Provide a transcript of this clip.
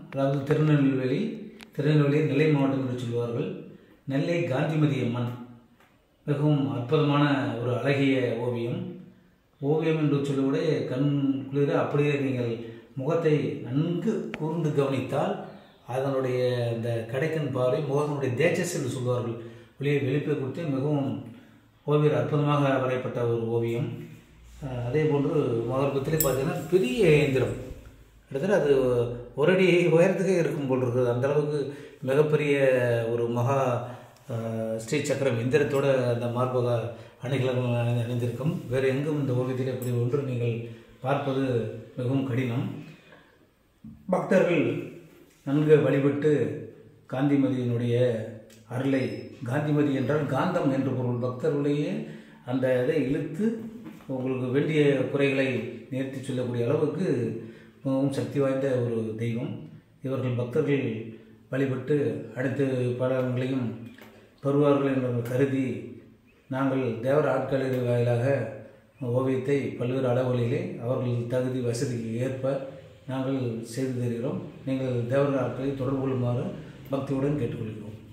அதாவது திருநெல்வேலி திருநெல்வேலி நெல்லை மாவட்டம் என்று சொல்வார்கள் நெல்லை காந்திமதி அம்மன் மிகவும் அற்புதமான ஒரு அழகிய ஓவியம் ஓவியம் என்று சொல்லிவிட கண் குளிர அப்படியே நீங்கள் முகத்தை நன்கு கூர்ந்து கவனித்தால் அதனுடைய அந்த கடைக்கண் பார்வை முகத்தினுடைய தேஜஸ் என்று சொல்வார்கள் வெளியே வெளிப்பை கொடுத்து மிகவும் ஓவியர் அற்புதமாக வரையப்பட்ட ஒரு ஓவியம் அஹ் அதே போன்று மகர்பத்திலே பார்த்தீங்கன்னா பெரிய இயந்திரம் கிட்டத்தட்ட அது ஒரு அடி உயரத்துக்கே இருக்கும் போல் இருக்குது அந்த அளவுக்கு மிகப்பெரிய ஒரு மகா அஹ், ஸ்ரீ சக்கரம் எந்திரத்தோட அந்த மார்பக அணிகலன் அணி- அணிந்திருக்கும் வேறு எங்கும் இந்த ஓவியத்தில் இப்படி ஒன்று நீங்கள் பார்ப்பது மிகவும் கடினம் பக்தர்கள் நன்கு வழிபட்டு காந்திமதியினுடைய அருளை காந்திமதி என்றால் காந்தம் என்று பொருள் பக்தர்களுடைய அந்த இதை இழுத்து உங்களுக்கு வேண்டிய குறைகளை நிறுத்தி சொல்லக்கூடிய அளவுக்கு மிகவும் சக்தி வாய்ந்த ஒரு தெய்வம் இவர்கள் பக்தர்கள் வழிபட்டு அனைத்து பலன்களையும் பெறுவார்கள் என்று கருதி நாங்கள் தேவர ஆட்களின் வாயிலாக ஓவியத்தை பல்வேறு அளவுகளிலே அவர்கள் தகுதி வசதிக்கு ஏற்ப நாங்கள் செய்து தருகிறோம் நீங்கள் தேவர ஆட்களை தொடர்பு கொள்ளுமாறு பக்தியுடன் கேட்டுக்கொள்கிறோம்